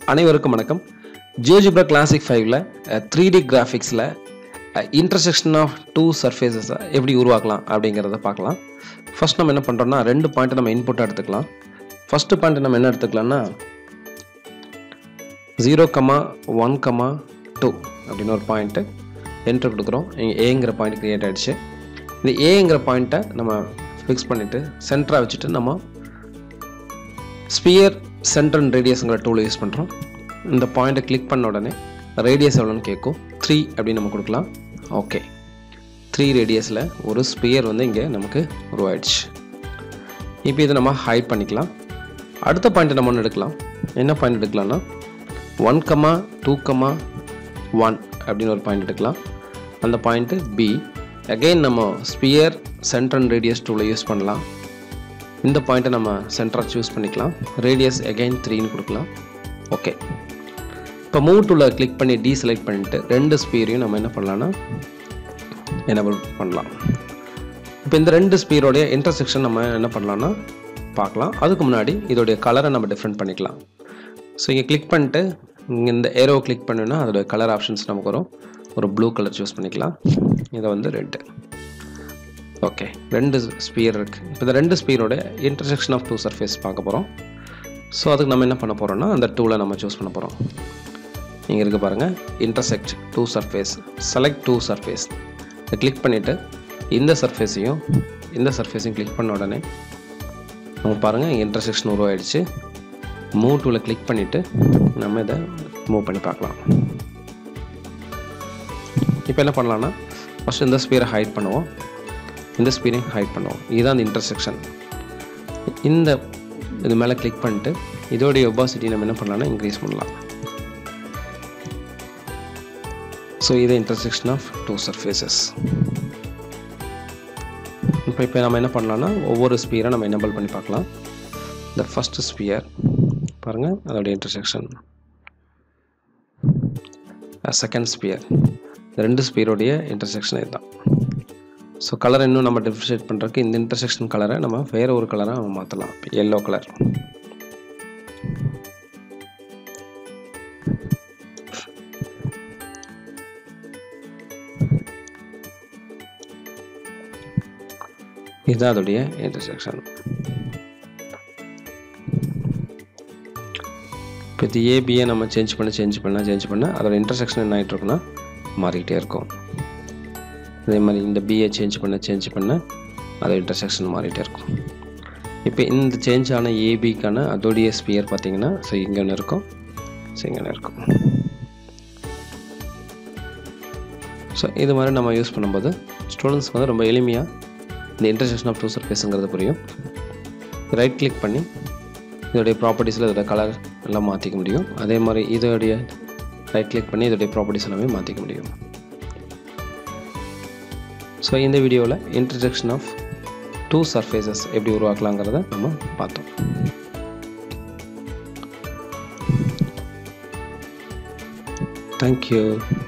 அனைவருக்கும் வணக்கம் GeoGebra classic ஃபைவ்ல த்ரீ டி கிராஃபிக்ஸில் இன்டர்செக்ஷன் ஆஃப் டூ சர்ஃபேஸஸை எப்படி உருவாக்கலாம் அப்படிங்கிறத பார்க்கலாம் ஃபர்ஸ்ட் நம்ம என்ன பண்ணுறோம்னா ரெண்டு பாயிண்ட்டை நம்ம இன்புட்டாக எடுத்துக்கலாம் ஃபஸ்ட்டு பாயிண்ட் நம்ம என்ன எடுத்துக்கலாம்னா zero comma one comma two அப்படின்னு ஒரு பாயிண்ட்டு என்ட்ரு கொடுக்குறோம் இங்கே ஏங்கிற பாயிண்ட் க்ரியேட் ஆகிடுச்சு இந்த ஏங்கிற பாயிண்ட்டை நம்ம ஃபிக்ஸ் பண்ணிவிட்டு சென்டராக வச்சுட்டு நம்ம ஸ்பியர் சென்டர் அண்ட் ரேடியஸுங்கிற டூலை யூஸ் பண்ணுறோம் இந்த பாயிண்ட்டை கிளிக் பண்ண உடனே ரேடியஸ் எவ்வளோன்னு கேட்கும் த்ரீ அப்படின்னு நம்ம கொடுக்கலாம் ஓகே த்ரீ ரேடியஸில் ஒரு ஸ்பியர் வந்து இங்கே நமக்கு உருவாயிடுச்சு இப்போ இதை நம்ம ஹைட் பண்ணிக்கலாம் அடுத்த பாயிண்ட்டை நம்ம ஒன்று எடுக்கலாம் என்ன பாயிண்ட் எடுக்கலாம்னா one comma two comma one அப்படின்னு ஒரு பாயிண்ட் எடுக்கலாம் அந்த பாயிண்ட்டு பி அகெயின் நம்ம ஸ்பியர் சென்டர் அண்ட் ரேடியஸ் டூலை யூஸ் பண்ணலாம் இந்த பாயிண்ட்டை நம்ம சென்டராக சூஸ் பண்ணிக்கலாம் ரேடியஸ் அகைன் த்ரீன்னு கொடுக்கலாம் ஓகே இப்போ மூவ் டூவில் கிளிக் பண்ணி டி செலக்ட் பண்ணிட்டு ரெண்டு ஸ்பீரையும் நம்ம என்ன பண்ணலாம்னா எனபிள் பண்ணலாம் இப்போ இந்த ரெண்டு ஸ்பீரோடைய இன்டர்செக்ஷன் நம்ம என்ன பண்ணலாம்னா பார்க்கலாம் அதுக்கு முன்னாடி இதோடைய கலரை நம்ம டிஃப்ரெண்ட் பண்ணிக்கலாம் ஸோ இங்கே கிளிக் பண்ணிட்டு இங்கே இந்த ஏரோ கிளிக் பண்ணோன்னா அதோடைய கலர் ஆப்ஷன்ஸ் நமக்கு வரும் ஒரு ப்ளூ கலர் சூஸ் பண்ணிக்கலாம் இதை வந்து ரெட்டு ஓகே ரெண்டு ஸ்பியர் இருக்குது இப்போ இந்த ரெண்டு ஸ்பியரோட இன்டர்செக்ஷன் ஆஃப் டூ சர்ஃபேஸ் பார்க்க போகிறோம் ஸோ அதுக்கு நம்ம என்ன பண்ண போகிறோம்னா அந்த டூலை நம்ம சூஸ் பண்ண போகிறோம் இங்கே இருக்க பாருங்கள் intersect two surface select two surface இதை கிளிக் பண்ணிவிட்டு இந்த சர்ஃபேஸையும் இந்த சர்ஃபேஸையும் கிளிக் பண்ண உடனே நம்ம பாருங்கள் இங்கே இன்டர்செக்ஷன் உருவாயிடுச்சு மூவ் டூவில் கிளிக் பண்ணிவிட்டு நம்ம இதை மூவ் பண்ணி பார்க்கலாம் இப்போ என்ன பண்ணலான்னா ஃபஸ்ட்டு இந்த ஸ்பியரை ஹைட் பண்ணுவோம் இந்த ஸ்பீடையும் ஹைட் பண்ணுவோம் இதுதான் அந்த இன்டர்செக்ஷன் இந்த இது மேலே கிளிக் பண்ணிட்டு இதோடைய ஒபாசிட்டி நம்ம என்ன பண்ணலாம்னா இன்க்ரீஸ் பண்ணலாம் ஸோ இது இன்டர்செக்ஷன் ஆஃப் டூ சர்ஃபேசஸ் இப்போ இப்போ நம்ம என்ன பண்ணலாம்னா ஒவ்வொரு ஸ்பியரை நம்ம எனபிள் பண்ணி பார்க்கலாம் இந்த ஃபஸ்ட்டு ஸ்பியர் பாருங்கள் அதோடைய இன்டர்செக்ஷன் செகண்ட் ஸ்பியர் ரெண்டு ஸ்பியரோடைய இன்டர்செக்ஷன் இதுதான் ஸோ கலர் இன்னும் நம்ம டிஃப்ரென்ஷியேட் பண்ணுறதுக்கு இந்த இன்டர்செக்ஷன் கலரை நம்ம வேறு ஒரு கலராக நம்ம மாற்றலாம் எல்லோ கலர் இதுதான் அதோடைய இன்டர்செக்ஷன் இப்போ இது ஏபியை நம்ம சேஞ்ச் பண்ண சேஞ்ச் பண்ண சேஞ்ச் பண்ண அதோட இன்டர்செக்ஷன் என்ன ஆகிட்டு இருக்குன்னா மாறிக்கிட்டே இருக்கும் அதே மாதிரி இந்த பிஏ சேஞ்ச் பண்ண சேஞ்ச் பண்ண அதோட இன்டர்செக்ஷன் மாறிட்டே இருக்கும் இப்போ இந்த சேஞ்ச் ஆன ஏபிக்கான அதோடைய ஸ்பியர் பார்த்தீங்கன்னா ஸோ இங்கே ஒன்று இருக்கும் ஸோ இங்கே ஒன்று இருக்கும் ஸோ இது மாதிரி நம்ம யூஸ் பண்ணும்போது ஸ்டூடெண்ட்ஸ்க்கு வந்து ரொம்ப எளிமையாக இந்த இன்டர்செக்ஷன் ஆஃப் டூ சர்ஃபேஸுங்கிறது புரியும் ரைட் கிளிக் பண்ணி இதோடைய ப்ராப்பர்ட்டிஸில் இதோட கலர் எல்லாம் மாற்றிக்க முடியும் அதே மாதிரி இதோடைய ரைட் கிளிக் பண்ணி இதோடைய ப்ராப்பர்ட்டிஸ் எல்லாமே மாற்றிக்க முடியும் ஸோ இந்த வீடியோவில் இன்டர்செக்ஷன் ஆஃப் டூ சர்ஃபேசஸ் எப்படி உருவாக்கலாங்கிறத நம்ம பார்த்தோம் தேங்க்யூ